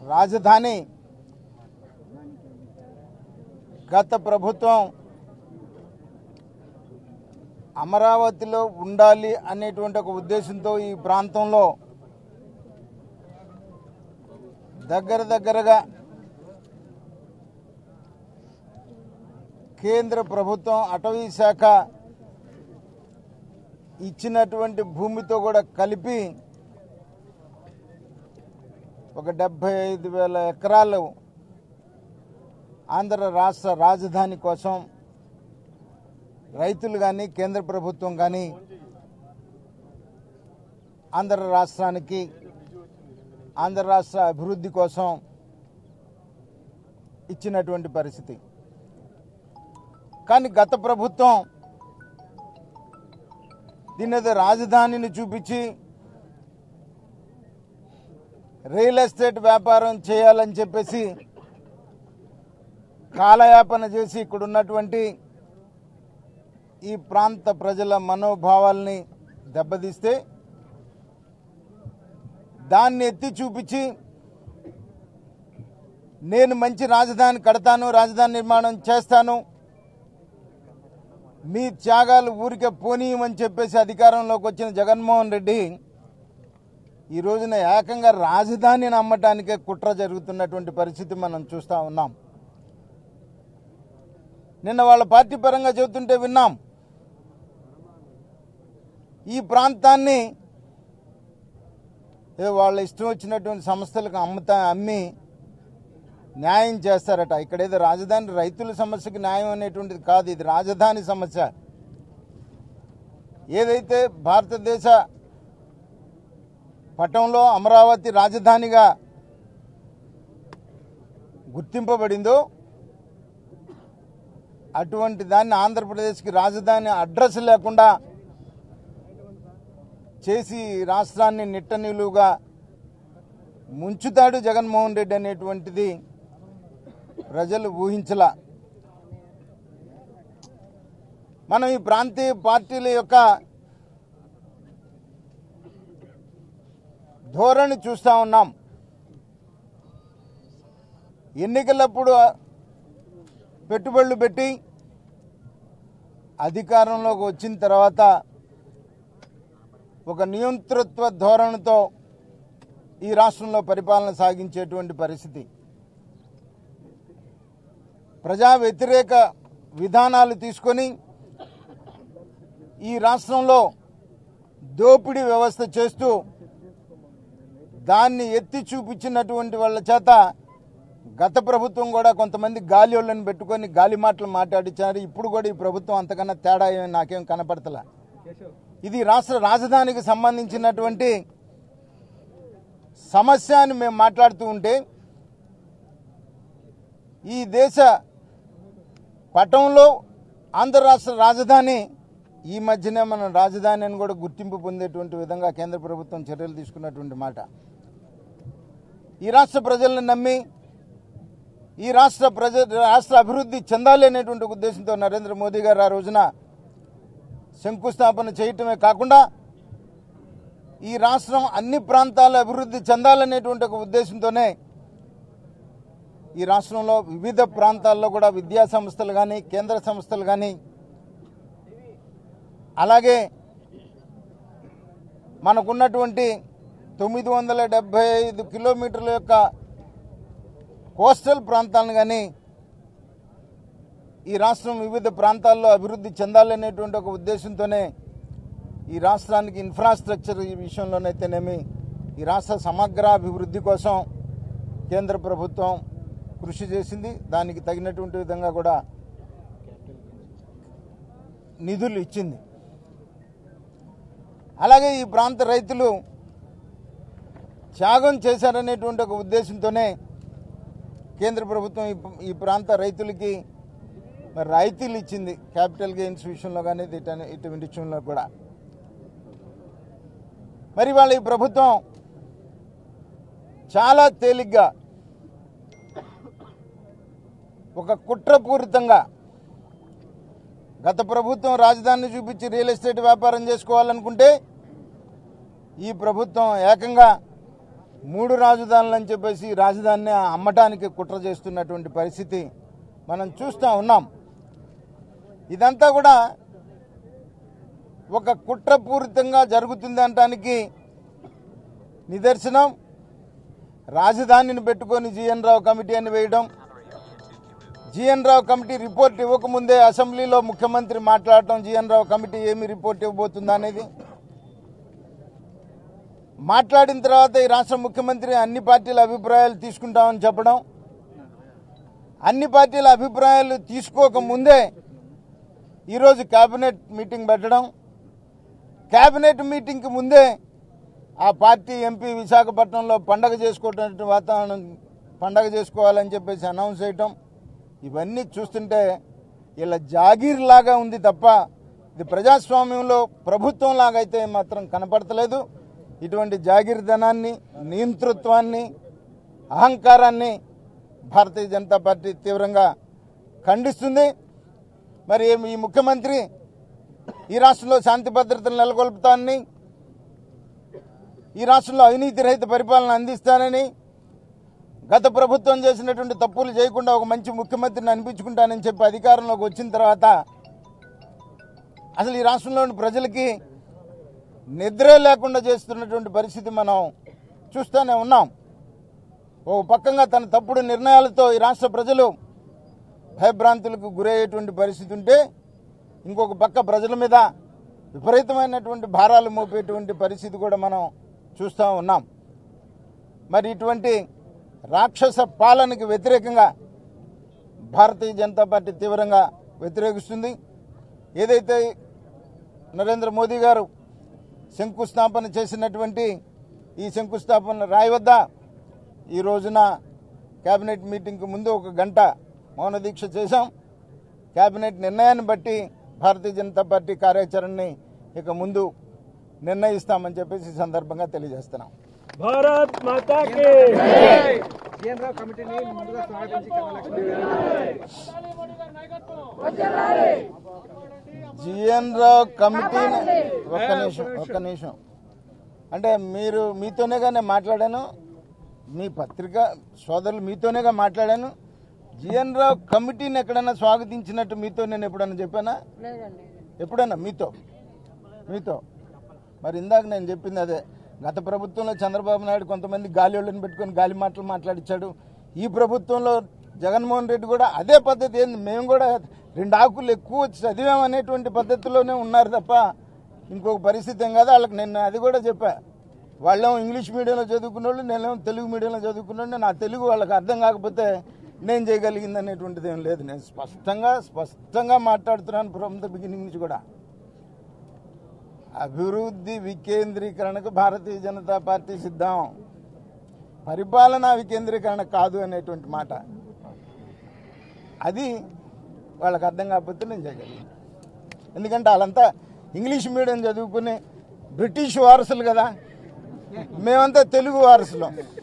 రాజధాని గత ప్రభుత్వం అమరావతిలో ఉండాలి అనేటువంటి ఒక ఉద్దేశంతో ఈ ప్రాంతంలో దగ్గర దగ్గరగా కేంద్ర ప్రభుత్వం అటవీ శాఖ ఇచ్చినటువంటి భూమితో కూడా కలిపి ఒక డెబ్బై ఐదు వేల ఎకరాలు ఆంధ్ర రాష్ట్ర రాజధాని కోసం రైతులు కానీ కేంద్ర ప్రభుత్వం కానీ ఆంధ్ర రాష్ట్రానికి ఆంధ్ర రాష్ట్ర అభివృద్ధి కోసం ఇచ్చినటువంటి పరిస్థితి కానీ గత ప్రభుత్వం దీని ఏదో రాజధానిని చూపించి రియల్ ఎస్టేట్ వ్యాపారం చేయాలని చెప్పేసి కాలయాపన చేసి ఇక్కడ ఉన్నటువంటి ఈ ప్రాంత ప్రజల మనోభావాల్ని దెబ్బతీస్తే దాన్ని ఎత్తి చూపించి నేను మంచి రాజధాని కడతాను రాజధాని నిర్మాణం చేస్తాను మీ త్యాగాలు ఊరికే పోనీయమని చెప్పేసి అధికారంలోకి వచ్చిన జగన్మోహన్ రెడ్డి ఈ రోజున ఏకంగా రాజధానిని అమ్మటానికే కుట్ర జరుగుతున్నటువంటి పరిస్థితి మనం చూస్తూ ఉన్నాం నిన్న వాళ్ళ పార్టీ పరంగా చెబుతుంటే విన్నాం ఈ ప్రాంతాన్ని ఏదో వాళ్ళ ఇష్టం వచ్చినటువంటి సంస్థలకు అమ్ముతా అమ్మి న్యాయం చేస్తారట ఇక్కడ ఏదో రాజధాని రైతుల సమస్యకి న్యాయం అనేటువంటిది కాదు ఇది రాజధాని సమస్య ఏదైతే భారతదేశ పటంలో అమరావతి రాజధానిగా గుర్తింపబడిందో అటువంటి దాన్ని ఆంధ్రప్రదేశ్కి రాజధాని అడ్రస్ లేకుండా చేసి రాష్ట్రాన్ని నిట్ట నిలువుగా ముంచుతాడు జగన్మోహన్ రెడ్డి అనేటువంటిది ప్రజలు ఊహించలా మనం ఈ ప్రాంతీయ పార్టీల యొక్క ధోరణి చూస్తూ ఉన్నాం ఎన్నికలప్పుడు పెట్టుబడులు పెట్టి అధికారంలోకి వచ్చిన తర్వాత ఒక నియంతృత్వ ధోరణితో ఈ రాష్ట్రంలో పరిపాలన సాగించేటువంటి పరిస్థితి ప్రజా వ్యతిరేక విధానాలు తీసుకొని ఈ రాష్ట్రంలో దోపిడీ వ్యవస్థ చేస్తూ దాన్ని ఎత్తి చూపించినటువంటి వాళ్ళ చేత గత ప్రభుత్వం కూడా కొంతమంది గాలిోళ్ళని పెట్టుకొని గాలి మాటలు మాట్లాడించారు ఇప్పుడు కూడా ఈ ప్రభుత్వం అంతకన్నా తేడా ఏమీ నాకేం కనపడతలా ఇది రాష్ట్ర రాజధానికి సంబంధించినటువంటి సమస్య అని మేము మాట్లాడుతూ ఉంటే ఈ దేశ పటంలో ఆంధ్ర రాష్ట్ర రాజధాని ఈ మధ్యనే మనం రాజధాని అని కూడా గుర్తింపు పొందేటువంటి విధంగా కేంద్ర ప్రభుత్వం చర్యలు తీసుకున్నటువంటి మాట ఈ రాష్ట్ర ప్రజలను నమ్మి ఈ రాష్ట్ర ప్రజ రాష్ట్ర అభివృద్ధి చెందాలి అనేటువంటి ఉద్దేశంతో నరేంద్ర మోదీ గారు ఆ రోజున శంకుస్థాపన చేయటమే కాకుండా ఈ రాష్ట్రం అన్ని ప్రాంతాల అభివృద్ధి చెందాలనేటువంటి ఒక ఉద్దేశంతోనే ఈ రాష్ట్రంలో వివిధ ప్రాంతాల్లో కూడా విద్యా సంస్థలు కానీ కేంద్ర సంస్థలు కానీ అలాగే మనకున్నటువంటి తొమ్మిది వందల డెబ్బై ఐదు కిలోమీటర్ల యొక్క కోస్టల్ ప్రాంతాలను కానీ ఈ రాష్ట్రం వివిధ ప్రాంతాల్లో అభివృద్ధి చెందాలనేటువంటి ఒక ఉద్దేశంతోనే ఈ రాష్ట్రానికి ఇన్ఫ్రాస్ట్రక్చర్ ఈ విషయంలోనైతేనేమి ఈ రాష్ట్ర సమగ్ర అభివృద్ధి కోసం కేంద్ర ప్రభుత్వం కృషి చేసింది దానికి తగినటువంటి విధంగా కూడా నిధులు ఇచ్చింది అలాగే ఈ ప్రాంత రైతులు త్యాగం చేశారనేటువంటి ఒక ఉద్దేశంతోనే కేంద్ర ప్రభుత్వం ఈ- ఈ ప్రాంత రైతులకి మరి రాయితీలు ఇచ్చింది క్యాపిటల్ గెయిన్స్ విషయంలో కానీ ఇటు- ఇటువంటి విషయంలో కూడా మరి వాళ్ళ ఈ ప్రభుత్వం చాలా తేలిగ్గా ఒక కుట్రపూరితంగా గత ప్రభుత్వం రాజధానిని చూపించి రియల్ ఎస్టేట్ వ్యాపారం చేసుకోవాలనుకుంటే ఈ ప్రభుత్వం ఏకంగా మూడు రాజధానులు అని చెప్పేసి ఈ రాజధానిని అమ్మటానికి కుట్ర చేస్తున్నటువంటి పరిస్థితి మనం చూస్తూ ఉన్నాం ఇదంతా కూడా ఒక కుట్రపూరితంగా జరుగుతుంది అనటానికి నిదర్శనం రాజధానిని పెట్టుకొని జీఎన్ రావు కమిటీ అని వేయడం జీఎన్ రావు కమిటీ రిపోర్ట్ ఇవ్వకముందే అసెంబ్లీలో ముఖ్యమంత్రి మాట్లాడటం జీఎన్ రావు కమిటీ ఏమి రిపోర్ట్ ఇవ్వబోతుందా అనేది మాట్లాడిన తర్వాత ఈ రాష్ట్ర ముఖ్యమంత్రి అన్ని పార్టీల అభిప్రాయాలు తీసుకుంటామని చెప్పడం అన్ని పార్టీల అభిప్రాయాలు తీసుకోక ముందే ఈరోజు కేబినెట్ మీటింగ్ పెట్టడం కేబినెట్ మీటింగ్కి ముందే ఆ పార్టీ ఎంపీ విశాఖపట్నంలో పండగ చేసుకోవటం వాతావరణం పండగ చేసుకోవాలని చెప్పేసి అనౌన్స్ చేయటం ఇవన్నీ చూస్తుంటే ఇలా జాగీర్ లాగా ఉంది తప్ప ఇది ప్రజాస్వామ్యంలో ప్రభుత్వం లాగా అయితే మాత్రం కనపడతలేదు ఇటువంటి జాగీర్ధనాన్ని నియంతృత్వాన్ని అహంకారాన్ని భారతీయ జనతా పార్టీ తీవ్రంగా ఖండిస్తుంది మరి ఈ ముఖ్యమంత్రి ఈ రాష్ట్రంలో శాంతి భద్రతలు నెలకొల్పుతానని ఈ రాష్ట్రంలో అవినీతి రహిత పరిపాలన అందిస్తానని గత ప్రభుత్వం చేసినటువంటి తప్పులు చేయకుండా ఒక మంచి ముఖ్యమంత్రిని అనిపించుకుంటానని చెప్పి అధికారంలోకి వచ్చిన తర్వాత అసలు ఈ రాష్ట్రంలోని ప్రజలకి నిద్ర లేకుండా చేస్తున్నటువంటి పరిస్థితి మనం చూస్తూనే ఉన్నాం ఓ పక్కంగా తన తప్పుడు నిర్ణయాలతో ఈ రాష్ట్ర ప్రజలు భయభ్రాంతులకు గురయ్యేటువంటి పరిస్థితి ఉంటే ఇంకొక పక్క ప్రజల మీద విపరీతమైనటువంటి భారాలు మోపేటువంటి పరిస్థితి కూడా మనం చూస్తూ ఉన్నాం మరి ఇటువంటి రాక్షస పాలనకి వ్యతిరేకంగా భారతీయ జనతా పార్టీ తీవ్రంగా వ్యతిరేకిస్తుంది ఏదైతే నరేంద్ర మోదీ గారు శంకుస్థాపన చేసినటువంటి ఈ శంకుస్థాపన రాయి వద్ద ఈ రోజున కేబినెట్ మీటింగ్కి ముందు ఒక గంట మౌన దీక్ష చేశాం కేబినెట్ నిర్ణయాన్ని బట్టి భారతీయ జనతా పార్టీ కార్యాచరణని ఇక ముందు నిర్ణయిస్తామని చెప్పేసి ఈ సందర్భంగా తెలియజేస్తున్నాం భారత్ మాతా కి జీఎన్ రావు కమిటీని ముందుగా స్వాగతించి కమలక్ష్మి గారు జిఎన్ రావు కమిటీని ఒక్క నిమిషం ఒక్క నిమిషం అంటే మీరు మీతోనేగా నేను మాట్లాడాను మీ పత్రిక సోదరులు మీతోనేగా మాట్లాడాను జిఎన్ రావు కమిటీని ఎక్కడైనా స్వాగతించినట్టు మీతో నేను ఎప్పుడన్నా చెప్పానా ఎప్పుడన్నా మీతో మీతో మరి ఇందాక నేను చెప్పింది అదే గత ప్రభుత్వంలో చంద్రబాబు నాయుడు కొంతమంది గాలిళ్ళని పెట్టుకొని గాలి మాటలు మాట్లాడించాడు ఈ ప్రభుత్వంలో జగన్మోహన్ రెడ్డి కూడా అదే పద్ధతి ఏంది మేము కూడా రెండు ఆకులు ఎక్కువ చదివామనేటువంటి పద్ధతిలోనే ఉన్నారు తప్ప ఇంకొక పరిస్థితి ఏం కాదు వాళ్ళకి నేను అది కూడా చెప్పా వాళ్ళేమో ఇంగ్లీష్ మీడియంలో చదువుకున్న వాళ్ళు నేనేమో తెలుగు మీడియంలో చదువుకున్నాడు నా తెలుగు వాళ్ళకి అర్థం కాకపోతే నేను చేయగలిగింది అనేటువంటిది ఏం లేదు నేను స్పష్టంగా స్పష్టంగా మాట్లాడుతున్నాను ఫ్రమ్ ద బిగినింగ్ నుంచి కూడా అభివృద్ధి వికేంద్రీకరణకు భారతీయ జనతా పార్టీ సిద్ధం పరిపాలనా వికేంద్రీకరణ కాదు అనేటువంటి మాట అది వాళ్ళకి అర్థం కాకపోతే నేను చేయగలను ఎందుకంటే వాళ్ళంతా ఇంగ్లీష్ మీడియం చదువుకుని బ్రిటిష్ వారసులు కదా మేమంతా తెలుగు వారసులం